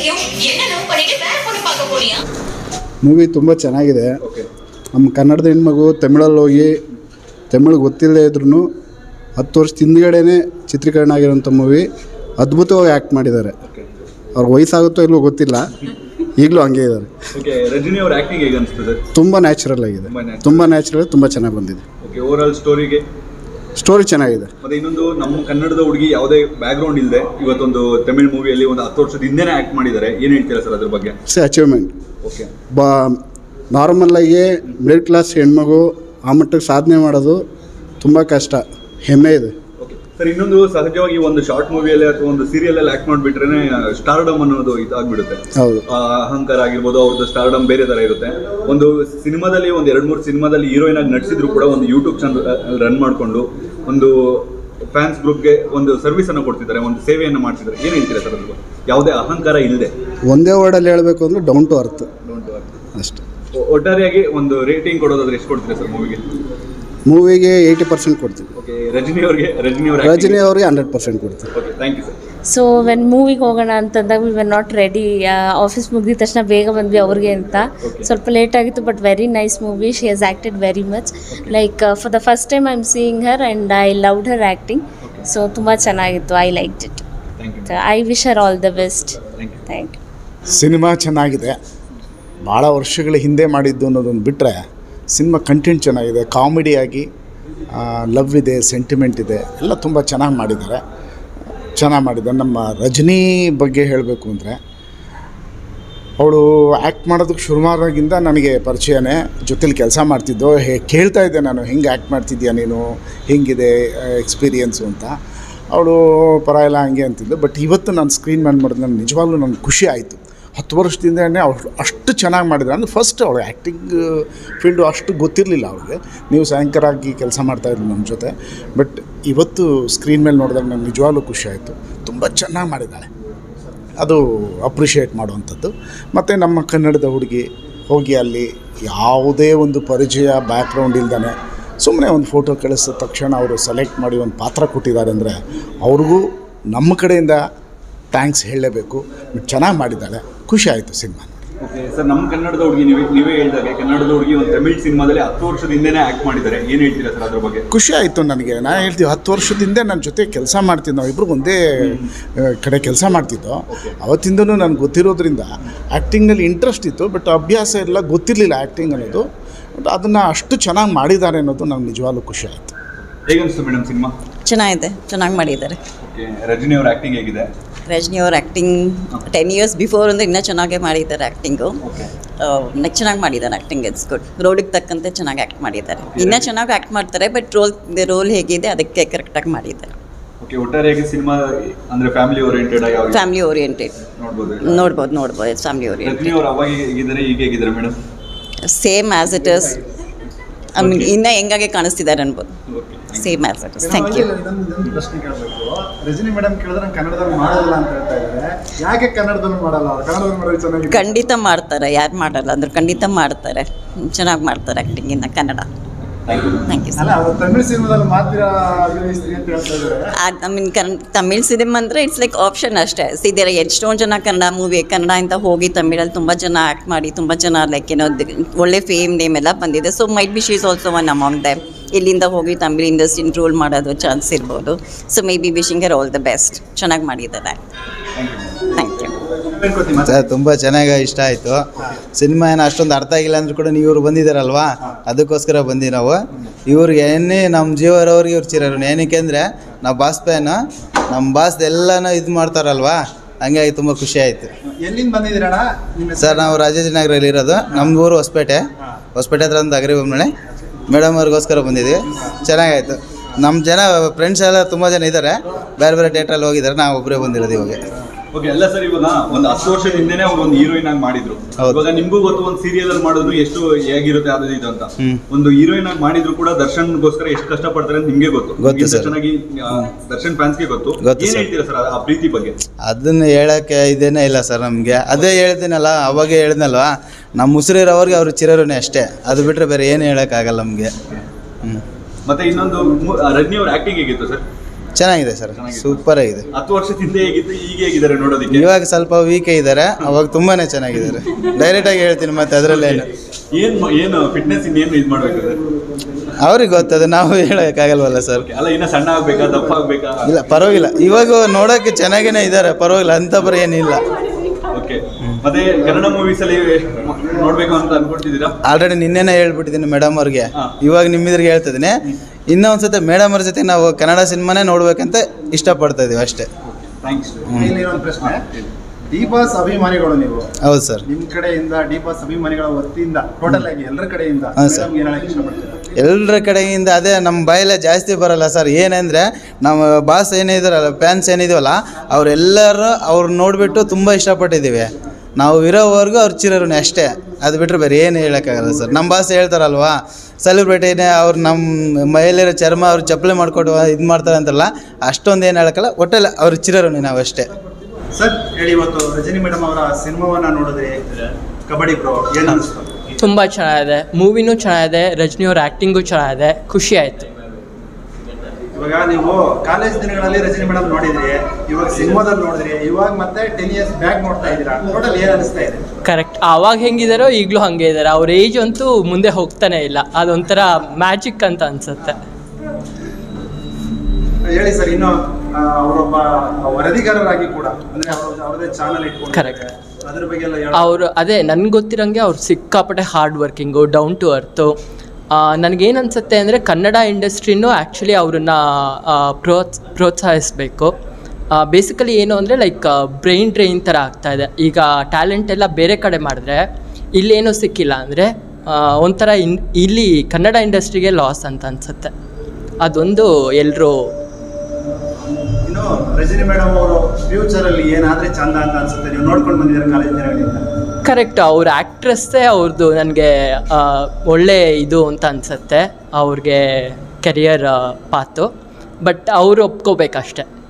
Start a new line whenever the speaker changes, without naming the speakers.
வரைக்கும் என்ன லவ் பண்ணிட்டு வேற பொண்ணு பார்க்க போறியா
ಮೂವಿ ತುಂಬ ಚೆನ್ನಾಗಿದೆ
ಓಕೆ
ನಮ್ಮ ಕನ್ನಡದ ಹೆಣ್ಮಗು ತಮಿಳಲ್ಲಿ ಹೋಗಿ ತಮಿಳು ಗೊತ್ತಿಲ್ಲದೆ ಇದ್ರೂ ಹತ್ತು ವರ್ಷದ ಹಿಂದ್ಗಡೆನೇ ಚಿತ್ರೀಕರಣ ಆಗಿರೋಂಥ ಮೂವಿ ಅದ್ಭುತವಾಗಿ ಆ್ಯಕ್ಟ್ ಮಾಡಿದ್ದಾರೆ
ಓಕೆ
ಅವ್ರ ವಯಸ್ಸಾಗುತ್ತೋ ಇಲ್ವೋ ಗೊತ್ತಿಲ್ಲ ಈಗಲೂ ಹಂಗೆ ಇದ್ದಾರೆ
ಓಕೆ ರಜನಿ ಅವ್ರ ಆಕ್ಟಿಂಗ್ ಹೇಗೆ ಅನಿಸ್ತದೆ
ತುಂಬ ನ್ಯಾಚುರಲ್ ಆಗಿದೆ
ತುಂಬ natural.
ತುಂಬ ನ್ಯಾಚುರಲ್ ತುಂಬ ಚೆನ್ನಾಗಿ ಬಂದಿದೆ
ಓಕೆ ಓವರ್ ಆಲ್ ಸ್ಟೋರಿಗೆ
ಸ್ಟೋರಿ ಚೆನ್ನಾಗಿದೆ
ಮತ್ತೆ ಇನ್ನೊಂದು ನಮ್ಮ ಕನ್ನಡದ ಹುಡುಗಿ ಯಾವುದೇ ಬ್ಯಾಕ್ ಗ್ರೌಂಡ್ ಇಲ್ಲದೆ ಇವತ್ತೊಂದು ತಮಿಳ್ ಮೂವಿಯಲ್ಲಿ ಒಂದು ಹತ್ತು ವರ್ಷದ ಹಿಂದೆನೇ ಆಕ್ಟ್ ಮಾಡಿದ್ದಾರೆ ಏನ್ ಹೇಳ್ತೀರಾ ಸರ್ ಅದ್ರ ಬಗ್ಗೆ
ಇಟ್ಸ್ ಅಚೀವ್ಮೆಂಟ್
ಓಕೆ
ಬಾ ನಾರ್ಮಲ್ಲಾಗಿ ಮಿಡಲ್ ಕ್ಲಾಸ್ ಹೆಣ್ಮಗು ಆ ಮಟ್ಟಕ್ಕೆ ಸಾಧನೆ ಮಾಡೋದು ತುಂಬ ಕಷ್ಟ ಹೆಮ್ಮೆ ಇದೆ
ಓಕೆ ಸರ್ ಇನ್ನೊಂದು ಸಹಜವಾಗಿ ಒಂದು ಶಾರ್ಟ್ ಮೂವಿಯಲ್ಲಿ ಅಥವಾ ಒಂದು ಸೀರಿಯಲ್ ಅಲ್ಲಿ ಆಕ್ಟ್ ಮಾಡಿಬಿಟ್ರೆ ಸ್ಟಾರ್ಡಮ್ ಅನ್ನೋದು ಇದಾಗ್ಬಿಡುತ್ತೆ
ಹೌದು
ಆ, ಅಹಂಕಾರ ಆಗಿರ್ಬೋದು ಅವ್ರದ್ದು ಸ್ಟಾರ್ಡಮ್ ಬೇರೆ ತರ ಇರುತ್ತೆ ಒಂದು ಸಿನಿಮಾದಲ್ಲಿ ಒಂದು ಎರಡು ಮೂರು ಸಿನಿಮಾದಲ್ಲಿ ಹೀರೋಯಿನ್ ಆಗಿ ನಟಿಸಿದ್ರು ಕೂಡ ಒಂದು ಯೂಟ್ಯೂಬ್ ಚಾನಲ್ ರನ್ ಮಾಡಿಕೊಂಡು ಒಂದು ಫ್ಯಾನ್ಸ್ ಗ್ರೂಪ್ಗೆ ಒಂದು ಸರ್ವಿಸ್ ಅನ್ನು ಕೊಡ್ತಿದ್ದಾರೆ ಒಂದು ಸೇವೆಯನ್ನು ಮಾಡ್ತಿದ್ದಾರೆ ಏನ್ ಹೇಳ್ತೀರಾ ಸರ್ ಅದ್ರ ಯಾವುದೇ ಅಹಂಕಾರ ಇಲ್ಲದೆ
ಒಂದೇ ವರ್ಡಲ್ಲಿ ಹೇಳಬೇಕು ಅಂದರೆ ಡೌನ್ ಟು ಅರ್ತ್ ಅಷ್ಟೆ
ಒಟ್ಟಾರೆಯಾಗಿ ಒಂದು ರೇಟಿಂಗ್ ಕೊಡೋದಾದ್ರೆ ಎಷ್ಟು ಕೊಡ್ತೀರಾ ಸರ್ ಮೂವಿಗೆ
ಮೂವಿಗೆ ಏಯ್ಟಿ ಪರ್ಸೆಂಟ್ ಕೊಡ್ತೀವಿ
ಓಕೆ ರಜನಿ ಅವ್ರಿಗೆ ರಜನಿ ಅವ್ರ
ರಜನಿ ಅವ್ರಿಗೆ ಹಂಡ್ರೆಡ್ ಪರ್ಸೆಂಟ್ ಕೊಡ್ತೀವಿ
okay thank you sir
so when ಮೂವಿಗೆ ಹೋಗೋಣ ಅಂತಂದಾಗ we were not ready office ಮುಗಿದ ತಕ್ಷಣ ಬೇಗ ಬಂದ್ವಿ ಅವ್ರಿಗೆ ಅಂತ ಸ್ವಲ್ಪ ಲೇಟ್ ಆಗಿತ್ತು but very nice movie she has acted very much like for the first time I am seeing her and I loved her acting so ತುಂಬ ಚೆನ್ನಾಗಿತ್ತು I like it
thank you
I wish her all the best
thank you
thank you
cinema ಚೆನ್ನಾಗಿದೆ ಭಾಳ ವರ್ಷಗಳ ಹಿಂದೆ ಮಾಡಿದ್ದು ಅನ್ನೋದನ್ನು ಬಿಟ್ಟರೆ cinema content ಚೆನ್ನಾಗಿದೆ ಕಾಮಿಡಿಯಾಗಿ ಲವ್ ಇದೆ ಸೆಂಟಿಮೆಂಟ್ ಇದೆ ಎಲ್ಲ ತುಂಬ ಚೆನ್ನಾಗಿ ಮಾಡಿದ್ದಾರೆ ಚೆನ್ನಾಗಿ ಮಾಡಿದ್ದಾರೆ ನಮ್ಮ ರಜನಿ ಬಗ್ಗೆ ಹೇಳಬೇಕು ಅಂದರೆ ಅವಳು ಆ್ಯಕ್ಟ್ ಮಾಡೋದಕ್ಕೆ ಶುರು ಮಾಡೋದಾಗಿಂದ ನನಗೆ ಪರಿಚಯನೇ ಜೊತೇಲಿ ಕೆಲಸ ಮಾಡ್ತಿದ್ದೋ ಹೇ ಕೇಳ್ತಾ ಇದ್ದೆ ನಾನು ಹೆಂಗೆ ಆ್ಯಕ್ಟ್ ಮಾಡ್ತಿದ್ಯಾ ನೀನು ಹೆಂಗಿದೆ ಎಕ್ಸ್ಪೀರಿಯನ್ಸು ಅಂತ ಅವಳು ಪರ ಇಲ್ಲ ಹಂಗೆ ಅಂತಿದ್ಲು ಬಟ್ ಇವತ್ತು ನಾನು ಸ್ಕ್ರೀನ್ ಮೇಲೆ ಮಾಡಿದ್ರೆ ನನಗೆ ನಿಜವಾಗ್ಲೂ ನನಗೆ ಖುಷಿ ಆಯಿತು ಹತ್ತು ವರ್ಷದಿಂದನೇ ಅವಳು ಅಷ್ಟು ಚೆನ್ನಾಗಿ ಮಾಡಿದ್ರೆ ಅಂದರೆ ಫಸ್ಟ್ ಅವಳು ಆ್ಯಕ್ಟಿಂಗ್ ಫೀಲ್ಡು ಅಷ್ಟು ಗೊತ್ತಿರಲಿಲ್ಲ ಅವಳಿಗೆ ನೀವು ಆ್ಯಂಕರ್ ಆಗಿ ಕೆಲಸ ಮಾಡ್ತಾಯಿದ್ರು ನಮ್ಮ ಜೊತೆ ಬಟ್ ಇವತ್ತು ಸ್ಕ್ರೀನ್ ಮೇಲೆ ನೋಡಿದಾಗ ನನಗೆ ನಿಜವಾಗ್ಲೂ ಖುಷಿ ಆಯಿತು ತುಂಬ ಚೆನ್ನಾಗಿ ಮಾಡಿದ್ದಾಳೆ ಅದು ಅಪ್ರಿಷಿಯೇಟ್ ಮಾಡುವಂಥದ್ದು ಮತ್ತು ನಮ್ಮ ಕನ್ನಡದ ಹುಡುಗಿ ಹೋಗಿ ಅಲ್ಲಿ ಯಾವುದೇ ಒಂದು ಪರಿಚಯ ಬ್ಯಾಕ್ಗ್ರೌಂಡ್ ಇಲ್ದೇ ಸುಮ್ಮನೆ ಒಂದು ಫೋಟೋ ಕಳಿಸಿದ ತಕ್ಷಣ ಅವರು ಸೆಲೆಕ್ಟ್ ಮಾಡಿ ಒಂದು ಪಾತ್ರ ಕೊಟ್ಟಿದ್ದಾರೆ ಅಂದರೆ ಅವ್ರಿಗೂ ನಮ್ಮ ಕಡೆಯಿಂದ ಥ್ಯಾಂಕ್ಸ್ ಹೇಳಲೇಬೇಕು ಬಟ್ ಚೆನ್ನಾಗಿ ಮಾಡಿದ್ದಾಳೆ ಖುಷಿ ಆಯಿತು ಸಿನಿಮಾ
ಓಕೆ ಸರ್ ನಮ್ಮ ಕನ್ನಡದ ಹುಡುಗಿ ನೀವೇ ನೀವೇ ಹೇಳಿದಾಗೆ ಕನ್ನಡದ ಹುಡುಗಿ ಒಂದು ತಮಿಳ್ ಸಿನಿಮಾದಲ್ಲಿ ಹತ್ತು ವರ್ಷದ ಹಿಂದೆನೇ ಆಕ್ಟ್ ಮಾಡಿದ್ದಾರೆ ಏನ್ ಹೇಳ್ತೀರಾ ಸರ್ ಅದ್ರ ಬಗ್ಗೆ
ಖುಷಿ ಆಯಿತು ನನಗೆ ನಾನು ಹೇಳ್ತೀವಿ ಹತ್ತು ವರ್ಷದಿಂದ ನನ್ನ ಜೊತೆ ಕೆಲಸ ಮಾಡ್ತಿದ್ದು ನಾವು ಇಬ್ಬರು ಒಂದೇ ಆ, ಕಡೆ ಕೆಲಸ ಮಾಡ್ತಿದ್ದೋ ಅವತ್ತಿಂದನೂ ನನಗೆ ಗೊತ್ತಿರೋದ್ರಿಂದ ಆ್ಯಕ್ಟಿಂಗಲ್ಲಿ ಇಂಟ್ರೆಸ್ಟ್ ಇತ್ತು ಬಟ್ ಅಭ್ಯಾಸ ಎಲ್ಲ ಗೊತ್ತಿರಲಿಲ್ಲ ಆ್ಯಕ್ಟಿಂಗ್ ಅನ್ನೋದು ಬಟ್ ಅದನ್ನು ಅಷ್ಟು ಚೆನ್ನಾಗಿ ಮಾಡಿದ್ದಾರೆ ಅನ್ನೋದು ನಂಗೆ ನಿಜವಾಗ್ಲೂ ಖುಷಿ ಆಯಿತು
ಹೇಗನ್ನಿಸ್ತು ಮೇಡಮ್ ಸಿನಿಮಾ
ಚೆನ್ನಾಗಿದೆ ಚೆನ್ನಾಗಿ ಮಾಡಿದ್ದಾರೆ
ಓಕೆ ರಜನಿ ಅವ್ರ ಆಕ್ಟಿಂಗ್ ಹೇಗಿದೆ
ರಜನಿ ಅವ್ರ ಆ್ಯಕ್ಟಿಂಗ್ ಟೆನ್ ಇಯರ್ಸ್ ಬಿಫೋರ್ ಅಂದರೆ ಇನ್ನೂ ಚೆನ್ನಾಗೇ ಮಾಡಿದ್ದಾರೆ ಆ್ಯಕ್ಟಿಂಗು ನೆಕ್ ಚೆನ್ನಾಗಿ ಮಾಡಿದ್ದಾರೆ ಆ್ಯಕ್ಟಿಂಗ್ ಇಟ್ಸ್ ಗುಡ್ ರೋಲಿಗೆ ತಕ್ಕಂತೆ ಚೆನ್ನಾಗಿ ಆ್ಯಕ್ಟ್ ಮಾಡಿದ್ದಾರೆ ಇನ್ನೂ ಚೆನ್ನಾಗಿ ಆ್ಯಕ್ಟ್ ಮಾಡ್ತಾರೆ ಬಟ್ ರೋಲ್ ರೋಲ್ ಹೇಗಿದೆ ಅದಕ್ಕೆ ಕರೆಕ್ಟಾಗಿ ಮಾಡಿದ್ದಾರೆ
ಓಕೆ ಒಟ್ಟಾರೆಯಾಗಿ ಸಿನಿಮಾ ಅಂದ್ರೆ ಫ್ಯಾಮಿಲಿ ಓರಿಯೆಂಟೆಡ್ ಆಗಿ ಯಾವ-
ಫ್ಯಾಮಿಲಿ ಓರಿಯೆಂಟೆಡ್
ನೋಡ್ಬೋದು
ನೋಡ್ಬೋದು ನೋಡ್ಬೋದು ಫ್ಯಾಮಿಲಿ ಓರಿಯೆಂಟೆಡ್
ರಜನಿ ಅವ್ರು ಅವಾಗ ಹೇಗಿದ್ದಾರೆ ಈಗ ಹೇಗಿದ್ದಾರೆ madam
same as it is I mean ಇನ್ನೂ ಹೆಂಗಾಗೆ ಕಾಣಿಸ್ತಿದ್ದಾರೆ ಅನ್ಬೋದು same as it is thank you
ಇದೊಂದು ಪ್ರಶ್ನೆ ಕೇಳಬೇಕು ರಜನಿ ಮೇಡಮ್ ಕೇಳಿದ್ರೆ ನಂಗೆ ಕನ್ನಡದಲ್ಲಿ ಮಾಡೋದಿಲ್ಲ ಅಂತ ಹೇಳ್ತಾ ಇದ್ದಾರೆ ಯಾಕೆ ಕನ್ನಡದಲ್ಲಿ ಮಾಡಲ್ಲ ಅವ್ರು ಕನ್ನಡದಲ್ಲಿ ಮಾಡೋದು ಚೆನ್ನಾಗಿ
ಖಂಡಿತ ಮಾಡ್ತಾರೆ ಯಾರು ಮಾಡಲ್ಲ ಅಂದ್ರೆ ಖಂಡಿತ ಮಾಡ್ತಾರೆ ಚೆನ್ನಾಗಿ ಮಾಡ್ತಾರೆ ಆ್ಯಕ್ಟಿಂಗ್ ಇನ್ನು ಕನ್ನಡ ಥ್ಯಾಂಕ್ ಯು
ಅಲ್ಲ ಅವ್ರು ತಮಿಳ್ ಸಿನಿಮಾದಲ್ಲಿ ಮಾತ್ರ ಅಭಿನಯಿಸ್ತೀನಿ ಅಂತ ಹೇಳ್ತಾ ಇದ್ದಾರೆ
ಐ ಮೀನ್ ಕನ್ ತಮಿಳ್ ಸಿನಿಮಾ ಅಂದರೆ ಇಟ್ಸ್ ಲೈಕ್ ಆಪ್ಷನ್ ಅಷ್ಟೇ ಸಿದ್ದಿರ ಎಷ್ಟೊಂದು ಜನ ಕನ್ನಡ ಮೂವಿ ಕನ್ನಡ ಅಂತ ಹೋಗಿ ತಮಿಳಲ್ಲಿ ತುಂಬ ಜನ ಆ್ಯಕ್ಟ್ ಮಾಡಿ ತುಂಬ ಜನ ಲೈಕ್ ಏನೋ ದಿ- ಒಳ್ಳೆ ಫೇಮ್ ನೇಮ್ ಎಲ್ಲ ಬಂದಿದೆ so might be she is also one among them ಇಲ್ಲಿಂದ ಹೋಗಿ ತಮಿಳ್ ಇಂಡಸ್ಟ್ರಿ ರೋಲ್ ಮಾಡೋದು ಚಾನ್ಸ್ ಇರ್ಬೋದು so maybe wishing her all the best ಚೆನ್ನಾಗಿ ಮಾಡಿದ್ದಾರೆ ಥ್ಯಾಂಕ್ ಯು
ಸರ್ ತುಂಬ ಚೆನ್ನಾಗಿ ಇಷ್ಟ ಆಯಿತು ಸಿನಿಮಾ ಏನು ಅಷ್ಟೊಂದು ಅರ್ಥ ಆಗಿಲ್ಲ ಅಂದ್ರೂ ಕೂಡ ನೀವು ಇವ್ರು ಬಂದಿದ್ದಾರಲ್ವಾ ಅದಕ್ಕೋಸ್ಕರ ಬಂದಿ ನಾವು ಇವ್ರಿಗೆ ಏನೇ ನಮ್ಮ ಜೀವರವ್ರಿಗೆ ಇವ್ರು ಚಿರರು ಏನಕ್ಕೆ ಅಂದರೆ ನಾವು ಬಾಸ್ ಫ್ಯಾನು ನಮ್ಮ ಬಾಸ್ ಎಲ್ಲನೂ ಇದು ಮಾಡ್ತಾರಲ್ವಾ ಹಂಗಾಗಿ ತುಂಬ ಖುಷಿ ಆಯಿತು
ಎಲ್ಲಿಂದ ಬಂದಿದ್ದೀರಣ್ಣ ನಿಮ್ಮ
ಸರ್ ನಾವು ರಾಜಾಜಿನಗರಲ್ಲಿ ಇರೋದು ನಮ್ಮ ಊರು ಹೊಸಪೇಟೆ ಹೊಸಪೇಟೆ ಹತ್ರ ಒಂದು ಅಗರಿ ಬೊಮ್ಮಳೆ ಮೇಡಮ್ ಅವ್ರಿಗೋಸ್ಕರ ಬಂದಿದ್ವಿ ಚೆನ್ನಾಗಾಯಿತು ನಮ್ಮ ಜನ ಫ್ರೆಂಡ್ಸ್ ಎಲ್ಲ ತುಂಬ ಜನ ಇದ್ದಾರೆ ಬೇರೆ ಬೇರೆ ಥಿಯೇಟ್ರಲ್ಲಿ ಹೋಗಿದ್ದಾರೆ ನಾವು ಒಬ್ಬರೇ ಬಂದಿರೋದು ಇವಾಗ
ಓಕೆ ಅಲ್ಲ ಸರ್ ಇವಾಗ ಒಂದು ಹತ್ತು ವರ್ಷದ ಹಿಂದೆನೆ ಅವ್ರು ಒಂದು ಹೀರೋಯಿನ್ ಆಗಿ ಮಾಡಿದ್ರು
ಹೌದು.
ಇವಾಗ ನಿಮ್ಗೂ ಗೊತ್ತು ಒಂದು ಸೀರಿಯಲ್ ಅಲ್ಲಿ ಮಾಡೋದು ಎಷ್ಟು ಹೇಗಿರುತ್ತೆ ಅದು ಇದು ಅಂತ
ಹ್ಮ್.
ಒಂದು ಹೀರೋಯಿನ್ ಆಗಿ ಮಾಡಿದ್ರು ಕೂಡ ದರ್ಶನ್ಗೋಸ್ಕರ ಎಷ್ಟು ಕಷ್ಟ ಪಡ್ತಾರೆ ಅಂತ ನಿಮ್ಗೆ ಗೊತ್ತು
ಗೊತ್ತು
ನಿಮ್ಗಿಂತ
sir.
ಚೆನ್ನಾಗಿ ಆ, ದರ್ಶನ್ ಫ್ಯಾನ್ಸ್ಗೆ ಗೊತ್ತು
ಗೊತ್ತು
ಏನ್
sir.
ಹೇಳ್ತೀರಾ ಸರ್ ಆ ಪ್ರೀತಿ ಬಗ್ಗೆ
ಅದನ್ನು ಹೇಳೋಕ್ಕೆ ಇದೇನೇ ಇಲ್ಲ ಸರ್ ನಮಗೆ ಅದೇ ಹೇಳ್ತೀನಲ್ಲ ಅವಾಗೇ ಹೇಳಿದ್ನಲ್ವ ನಮ್ಮ ಉಸಿರಿರೋವ್ರಿಗೆ ಅವರು ಚಿರರುನೇ ಅಷ್ಟೇ ಅದು ಬಿಟ್ಟರೆ ಬೇರೆ ಏನು ಹೇಳೋಕ್ಕಾಗಲ್ಲ ನಮಗೆ ಹ್ಞೂ
ಮತ್ತೆ ಇನ್ನೊಂದು ಮು- ಆ, ರಜನಿ ಅವ್ರ ಆಕ್ಟಿಂಗ್ ಹೇಗಿತ್ತು ಸರ್
ಚೆನ್ನಾಗಿದೆ ಸರ್ ಸೂಪರ್ ಆಗಿದೆ
ಹತ್ತು ವರ್ಷದ ಹಿಂದೆ ಹೇಗಿತ್ತು ಈಗ ಹೇಗಿದ್ದಾರೆ ನೋಡೋದಕ್ಕೆ
ಇವಾಗ ಸ್ವಲ್ಪ ವೀಕ್ ಇದ್ದಾರೆ ಅವಾಗ ತುಂಬಾನೇ ಚೆನ್ನಾಗಿದ್ದಾರೆ ಡೈರೆಕ್ಟ್ ಆಗಿ ಹೇಳ್ತೀನಿ ಮತ್ತೆ ಅದರಲ್ಲೇನು
ಏನ್ ಮ- ಏನು ಫಿಟ್ನೆಸ್ ಇನ್ನೇನು ಇದು ಮಾಡ್ಬೇಕಾದ್ರೆ
ಅವ್ರಿಗೆ ಗೊತ್ತದು ನಾವು ಹೇಳೋಕ್ಕಾಗಲ್ವಲ್ಲ ಸರ್
ಅಲ್ಲ ಇನ್ನ ಸಣ್ಣ ಆಗ್ಬೇಕಾ ದಪ್ಪ ಆಗ್ಬೇಕಾ
ಇಲ್ಲ ಪರವಾಗಿಲ್ಲ ಇವಾಗ ನೋಡೋಕೆ ಚೆನ್ನಾಗೇನೆ ಇದ್ದಾರೆ ಪರವಾಗಿಲ್ಲ ಅಂತ ಬರೀ ಏನಿಲ್ಲ
ಓಕೆ ಮತ್ತೆ ಕನ್ನಡ ಮೂವೀಸ್ ಅಲ್ಲಿ ನೋಡ್ಬೇಕು ಅಂತ ಅನ್ಕೊಳ್ತಿದ್ದೀರಾ
ಆಲ್ರೆಡಿ ನಿನ್ನೆನೇ ಹೇಳ್ಬಿಟ್ಟಿದ್ದೀನಿ ಮೇಡಮ್ ಅವ್ರಿಗೆ
ಹಾ.
ಇವಾಗ ನಿಮ್ಮಿದ್ರಿಗೆ ಹೇಳ್ತಿದ್ದೀನಿ ಇನ್ನೂ ಒಂದ್ಸತಿ ಮೇಡಮ್ ಅವ್ರ ಜೊತೆ ನಾವು ಕನ್ನಡ ಸಿನಿಮಾನೇ ನೋಡ್ಬೇಕಂತ ಇಷ್ಟಪಡ್ತಾ ಇದೀವಿ ಅಷ್ಟೇ
ಥ್ಯಾಂಕ್ಸ್
ಇಲ್ಲಿ ಇನ್ನೊಂದು ಪ್ರಶ್ನೆ ಡಿ ಬಾಸ್ ಅಭಿಮಾನಿಗಳು ನೀವು
ಹೌದು ಸರ್
ನಿಮ್ ಕಡೆಯಿಂದ ಡಿ ಬಾಸ್ ಅಭಿಮಾನಿಗಳ ವತಿಯಿಂದ ಟೋಟಲ್ ಆಗಿ ಎಲ್ಲರ ಕಡೆಯಿಂದ
ಹಾ, ಸರ್.
ಮೇಡಮ್ಗೆ ಏನ್ ಹೇಳಕ್ ಇಷ್ಟಪಡ್ತೀರಾ
ಎಲ್ಲರ ಕಡೆಯಿಂದ ಅದೇ ನಮ್ಮ ಬಾಯಲ್ಲೇ ಜಾಸ್ತಿ ಬರಲ್ಲ ಸರ್ ಏನಂದರೆ ನಮ್ಮ ಬಾಸ್ ಏನಿದಾರಲ್ಲ ಫ್ಯಾನ್ಸ್ ಏನಿದೀವಲ್ಲ ಅವರೆಲ್ಲರೂ ಅವ್ರು ನೋಡಿಬಿಟ್ಟು ತುಂಬ ಇಷ್ಟಪಟ್ಟಿದ್ದೀವಿ ನಾವು ಇರೋವರೆಗೂ ಅವ್ರು ಚಿರರುಣಿ ಅಷ್ಟೇ ಅದು ಬಿಟ್ಟರೆ ಬೇರೆ ಏನು ಹೇಳೋಕ್ಕಾಗಲ್ಲ ಸರ್ ನಮ್ಮ ಬಾಸ್ ಹೇಳ್ತಾರಲ್ವಾ ಸೆಲೆಬ್ರಿಟಿನೇ ಅವ್ರು ನಮ್ಮ ಮೈಲಿರೋ ಚರ್ಮ ಅವ್ರು ಚಪ್ಪಲಿ ಮಾಡಿಕೊಟ್ಟು ಇದು ಮಾಡ್ತಾರೆ ಅಂತಲ್ಲ ಅಷ್ಟೊಂದು ಏನು ಹೇಳೋಕ್ಕಲ್ಲ ಒಟ್ಟಲ್ಲಿ ಅವ್ರು ಚಿರರುಣಿ ನಾವು ಅಷ್ಟೇ
ಸರ್ ಹೇಳಿ ಇವತ್ತು ರಜನಿ ಮೇಡಮ್ ಅವರ ಸಿನಿಮಾವನ್ನ ನೋಡಿದ್ರಿ ಕಬಡ್ಡಿ ಪ್ರೋ ಏನ್ ಅನಿಸ್ತು
ತುಂಬ ಚೆನ್ನಾಗಿದೆ ಮೂವಿನೂ ಚೆನ್ನಾಗಿದೆ ರಜನಿಯವ್ರ ಆ್ಯಕ್ಟಿಂಗು ಚೆನ್ನಾಗಿದೆ ಖುಷಿ ಆಯಿತು
ಇವಾಗ ನೀವು ಕಾಲೇಜ್ ದಿನಗಳಲ್ಲಿ ರಜನಿ ಮೇಡಮ್ ನೋಡಿದ್ರಿ ಇವಾಗ ಸಿನಿಮಾದಲ್ಲಿ ನೋಡಿದ್ರಿ ಇವಾಗ ಮತ್ತೆ ಟೆನ್ ಇಯರ್ಸ್ ಬ್ಯಾಕ್ ನೋಡ್ತಾ ಇದ್ದೀರಾ ಟೋಟಲ್ ಏನ್ ಅನಿಸ್ತಾ ಇದೆ
ಕರೆಕ್ಟ್ ಆವಾಗ ಹೆಂಗಿದಾರೋ ಈಗಲೂ ಹಾಗೆ ಇದ್ದಾರೆ ಅವ್ರ ಏಜ್ ಅಂತೂ ಮುಂದೆ ಹೋಗ್ತಾನೆ ಇಲ್ಲ ಅದೊಂಥರ ಮ್ಯಾಜಿಕ್ ಅಂತ ಅನ್ಸುತ್ತೆ
ಹೇಳಿ ಸರ್ ಇನ್ನು ಆ, ಅವರೊಬ್ಬ ವರದಿಗಾರರಾಗಿ ಕೂಡ ಅಂದ್ರೆ ಅವ್ರ ಅವ್ರದೇ ಚಾನಲ್ ಇಟ್ಕೊಂಡು
Correct.
ಅದ್ರ ಬಗ್ಗೆ ಎಲ್ಲ ಹೇಳಿ
ಅವರು ಅದೇ ನನ್ಗೆ ಗೊತ್ತಿರಂಗೆ ಅವ್ರು ಸಿಕ್ಕಾಪಟ್ಟೆ hard working down to earth ನನಗೇನು ಅನ್ಸುತ್ತೆ ಅಂದರೆ ಕನ್ನಡ ಇಂಡಸ್ಟ್ರಿನೂ ಆ್ಯಕ್ಚುಲಿ ಅವ್ರನ್ನ ಪ್ರೋತ್ಸ್ ಪ್ರೋತ್ಸಾಹಿಸಬೇಕು ಬೇಸಿಕಲಿ ಏನು ಅಂದರೆ ಲೈಕ್ ಬ್ರೈನ್ ಡ್ರೈನ್ ಥರ ಆಗ್ತಾಯಿದೆ ಈಗ ಟ್ಯಾಲೆಂಟ್ ಎಲ್ಲ ಬೇರೆ ಕಡೆ ಮಾಡಿದ್ರೆ ಇಲ್ಲೇನೂ ಸಿಕ್ಕಿಲ್ಲ ಅಂದರೆ ಒಂಥರ ಇನ್ ಇಲ್ಲಿ ಕನ್ನಡ ಇಂಡಸ್ಟ್ರಿಗೆ ಲಾಸ್ ಅಂತ ಅನಿಸುತ್ತೆ ಅದೊಂದು ಎಲ್ಲರೂ
ಇನ್ನು ರಜನಿ ಮೇಡಮ್ ಅವರು ಫ್ಯೂಚರ್ ಅಲ್ಲಿ ಏನಾದ್ರೆ ಚಂದ ಅಂತ ಅನ್ಸುತ್ತೆ ನೀವು ನೋಡ್ಕೊಂಡು ಬಂದಿದ್ದೀರಾ ಕಾಲೇಜ್ ದಿನಗಳಿಂದ
ಕರೆಕ್ಟ್ ಅವ್ರ ಆ್ಯಕ್ಟ್ರಸ್ಸೇ ಅವ್ರದ್ದು ನನಗೆ ಒಳ್ಳೆ ಇದು ಅಂತ ಅನಿಸುತ್ತೆ ಅವ್ರಿಗೆ ಕೆರಿಯರ್ ಪಾತು ಬಟ್ ಅವರು ಒಪ್ಕೋಬೇಕಷ್ಟೆ